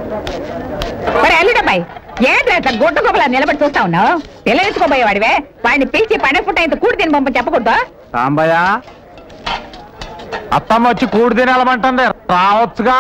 మరి అల్లుడబ్బాయి ఏంటి అట్లా గుడ్డ గొప్పలా నిలబడి చూస్తా ఉన్నావు పిల్లనిచ్చుకోబోయేవాడివే వాడిని పిలిచి పండగ పుట్ట ఇంత కూడి తిని పంపని చెప్పకూడదు సాంబయ్య అత్తమ్మ వచ్చి కూడి తినాలమంటుంది రావచ్చుగా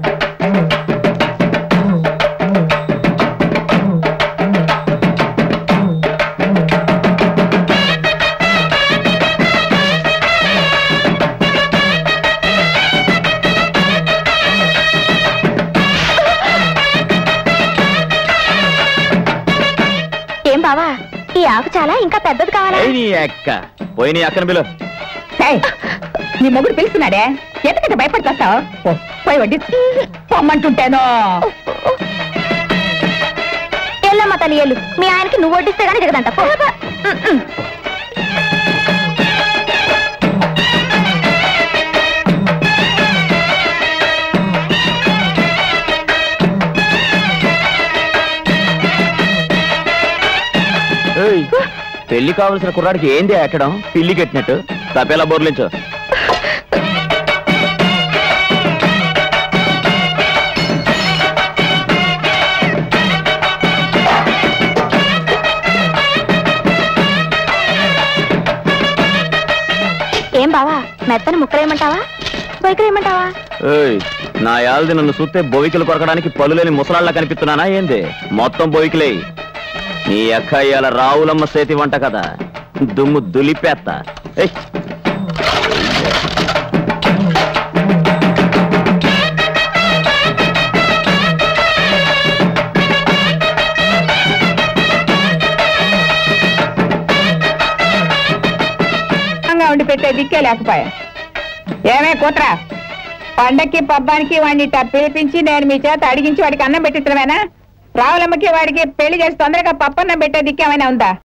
ఏం బావా ఈ ఆకు చాలా ఇంకా పెద్దది కావాలా నీ అక్క పోయి నీ అక్కన పిలు ఏయ్, నీ మొగుడు పిలుస్తున్నాడే ఎందుకంటే భయపడుతావు పోయి వడ్డీ పొమ్మంటుంటేనో ఎల్లమ్మ తల్లి ఎల్లు మీ ఆయనకి నువ్వు వడ్డిస్తే గానీ దిగదంట పో. ఉమ్, ఉమ్. ఏయ్, పెళ్లి కావలసిన కుర్రాడికి ఏంది ఎట్టడం పిల్లి కట్టినట్టు తపేలా బోర్లించు ఏం బావా మెత్తని ముక్కలేయమంటావా బొయ్యకలేయమంటావా ఏయ్ నా యాల్ది నన్ను చూస్తే బొవికలు కొరకడానికి పలులేని ముసలాళ్ళ కనిపిస్తున్నానా ఏంది మొత్తం బొవికలే నీ అక్క ఇవాళ రావులమ్మ సేతి వంట కదా దుమ్ము దులిపేత్తా ఏయ్ అంగా ఉండి పెట్టే దిక్కే లేకపోయా ఏమే కూతురా పండక్కి పబ్బానికి వాడిని ఇట్టా పిలిపించి నేను మీ చేత అడిగించి వాడికి అన్నం పెట్టించడమేనా రావులమ్మకి వాడికి పెళ్లి చేసి తొందరగా పప్పన్నం పెట్టే దిక్కేమైనా ఉందా